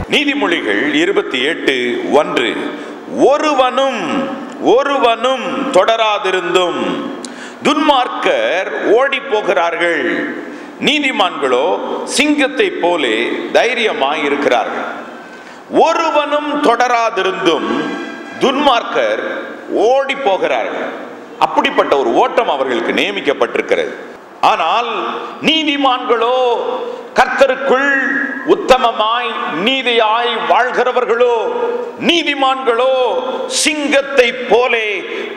நீதிமொழிகள் இருபத்தி எட்டு ஒன்று ஒருவனும் ஒருவனும் தொடராதிருந்தும் துன்மார்க்கர் ஓடி போகிறார்கள் நீதிமான்களோ சிங்கத்தை போலே தைரியமாய் இருக்கிறார்கள் ஒருவனும் தொடராதிருந்தும் துன்மார்க்கர் ஓடி போகிறார்கள் அப்படிப்பட்ட ஒரு ஓட்டம் அவர்களுக்கு நியமிக்கப்பட்டிருக்கிறது ஆனால் நீதிமான்களோ கர்த்தருக்குள் உத்தமமாய் நீதியாய் வாழ்கிறவர்களோ நீதிமான்களோ சிங்கத்தை போலே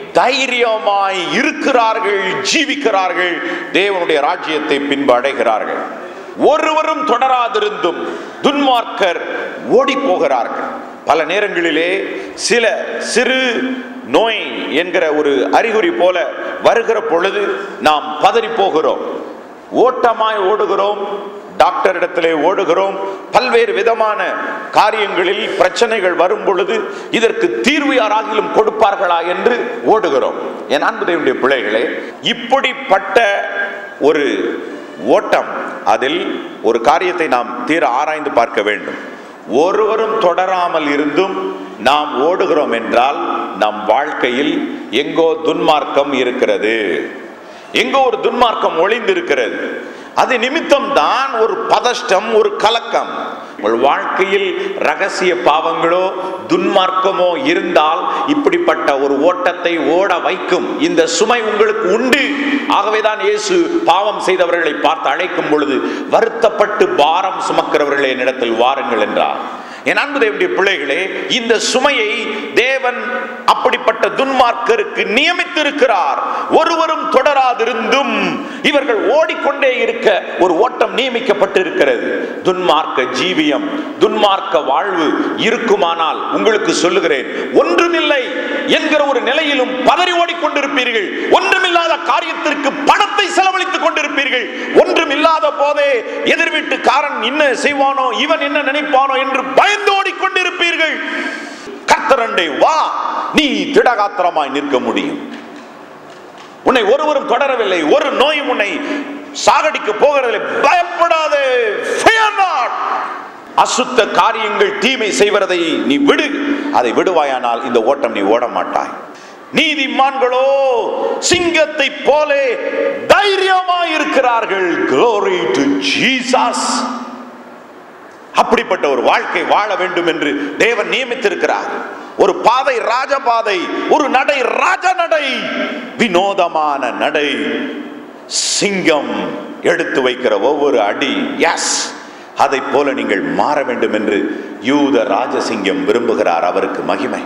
தைரியமாய் இருக்கிறார்கள் ஜீவிக்கிறார்கள் தேவனுடைய ராஜ்யத்தை பின்பு அடைகிறார்கள் ஒருவரும் தொடராதிருந்தும் துன்மார்க்கர் ஓடி போகிறார்கள் பல நேரங்களிலே சில சிறு நோய் என்கிற ஒரு அறிகுறி போல வருகிற பொழுது நாம் பதறி போகிறோம் ஓட்டமாய் ஓடுகிறோம் டாக்டர் இடத்திலே ஓடுகிறோம் பல்வேறு விதமான காரியங்களில் பிரச்சனைகள் வரும் பொழுது இதற்கு தீர்வு யாராகிலும் கொடுப்பார்களா என்று ஓடுகிறோம் என் அன்பு தேவனுடைய பிள்ளைகளே இப்படிப்பட்ட ஒரு ஓட்டம் அதில் ஒரு காரியத்தை நாம் தீர ஆராய்ந்து பார்க்க வேண்டும் ஒருவரும் தொடராமல் இருந்தும் நாம் ஓடுகிறோம் என்றால் நம் வாழ்க்கையில் எங்கோ துன்மார்க்கம் இருக்கிறது எங்கோ ஒரு துன்மார்க்கம் ஒளிந்திருக்கிறது அது நிமித்தம் தான் ஒரு பதஷ்டம் ஒரு கலக்கம் உங்கள் வாழ்க்கையில் ரகசிய பாவங்களோ துன்மார்க்கமோ இருந்தால் இப்படிப்பட்ட ஒரு ஓட்டத்தை ஓட வைக்கும் இந்த சுமை உங்களுக்கு உண்டு ஆகவேதான் இயேசு பாவம் செய்தவர்களை பார்த்து அழைக்கும் பொழுது வருத்தப்பட்டு பாரம் சுமக்கிறவர்களே என்னிடத்தில் வாருங்கள் என்றார் என் அன்பு தேவனுடைய பிள்ளைகளே இந்த சுமையை தேவன் அப்படிப்பட்ட துன்மார்க்கருக்கு நியமித்திருக்கிறார் ஒருவரும் தொடராதிருந்தும் இவர்கள் ஓடிக்கொண்டே இருக்க ஒரு ஓட்டம் நியமிக்கப்பட்டிருக்கிறது துன்மார்க்க ஜீவியம் துன்மார்க்க வாழ்வு இருக்குமானால் உங்களுக்கு சொல்லுகிறேன் ஒன்றுமில்லை என்கிற ஒரு நிலையிலும் பதறி ஓடிக்கொண்டிருப்பீர்கள் ஒன்றுமில்லாத காரியத்திற்கு பணத்தை செலவழித்துக் கொண்டிருப்பீர்கள் ஒன்றுமில்லாத போதே எதிர் வீட்டுக்காரன் என்ன செய்வானோ இவன் என்ன நினைப்பானோ என்று பயந்து ஓடிக்கொண்டிருப்பீர்கள் கர்த்தரண்டை வா நீ திடகாத்திரமாய் நிற்க முடியும் உன்னை ஒருவரும் தொடரவில்லை ஒரு நோயும் உன்னை சாகடிக்க போகிறதில்லை பயப்படாதே fear not. அசுத்த காரியங்கள் தீமை செய்வதை நீ விடு அதை விடுவாயானால் இந்த ஓட்டம் நீ ஓட மாட்டாய் நீதிமான்களோ சிங்கத்தை போலே தைரியமாய் இருக்கிறார்கள் glory to jesus அப்படிப்பட்ட ஒரு வாழ்க்கை வாழ வேண்டும் என்று தேவன் நியமித்திருக்கிறார் ஒரு பாதை ராஜபாதை ஒரு நடை ராஜ நடை வினோதமான நடை சிங்கம் எடுத்து வைக்கிற ஒவ்வொரு அடி எஸ் அதை போல நீங்கள் மாற வேண்டும் என்று யூத ராஜசிங்கம் விரும்புகிறார் அவருக்கு மகிமை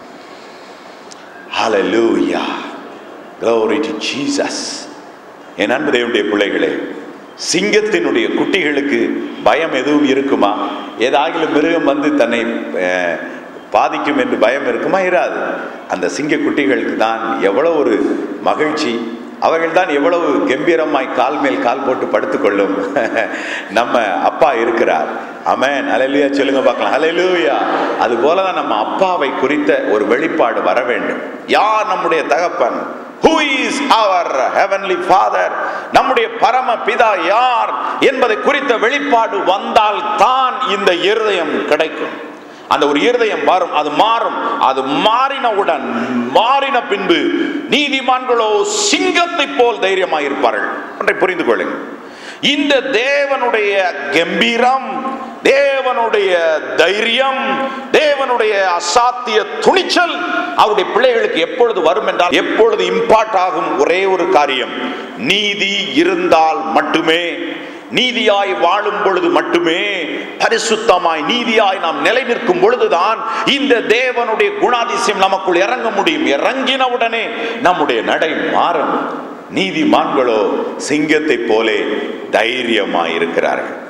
Hallelujah. Glory to Jesus. என் அன்பு தேவனுடைய பிள்ளைகளே சிங்கத்தினுடைய குட்டிகளுக்கு பயம் எதுவும் இருக்குமா ஏதாகிலும் மிருகம் வந்து தன்னை அஹ், பாதிக்கும் என்று பயம் இருக்குமா இராது அந்த சிங்க குட்டிகளுக்கு தான் எவ்வளவு ஒரு மகிழ்ச்சி அவர்கள் தான் எவ்வளவு கம்பீரமாய் கால் மேல் கால் போட்டு படுத்துக்கொள்ளும் நம்ம அப்பா இருக்கிறார் அமேன் அலையிலுயா சொல்லுங்க பார்க்கலாம் அலையிலுயா அது போல தான் நம்ம அப்பாவை குறித்த ஒரு வெளிப்பாடு வர வேண்டும் யார் நம்முடைய தகப்பன் Who is our heavenly father நம்முடைய பரம பிதா யார் என்பதை குறித்த வெளிப்பாடு வந்தால் தான் இந்த இருதயம் கிடைக்கும் அந்த ஒரு இருதயம் வரும் அது மாறும் அது மாறினவுடன் மாறின பின்பு நீதிமான்களோ சிங்கத்தை போல் தைரியமாக இருப்பார்கள் ஒன்றை புரிந்து கொள்ளுங்கள் இந்த தேவனுடைய கம்பீரம் தேவனுடைய தைரியம் தேவனுடைய அசாத்திய துணிச்சல் அவருடைய பிள்ளைகளுக்கு எப்பொழுது வரும் என்றால் எப்பொழுது இம்பார்ட் ஆகும் ஒரே ஒரு காரியம் நீதி இருந்தால் மட்டுமே நீதியாய் வாழும் பொழுது மட்டுமே பரிசுத்தமாய் நீதியாய் நாம் நிலை நிற்கும் பொழுதுதான் இந்த தேவனுடைய குணாதிசயம் நமக்குள் இறங்க முடியும் இறங்கின உடனே நம்முடைய நடை மாறும் நீதிமான்களோ சிங்கத்தை போலே தைரியமாய் இருக்கிறார்கள்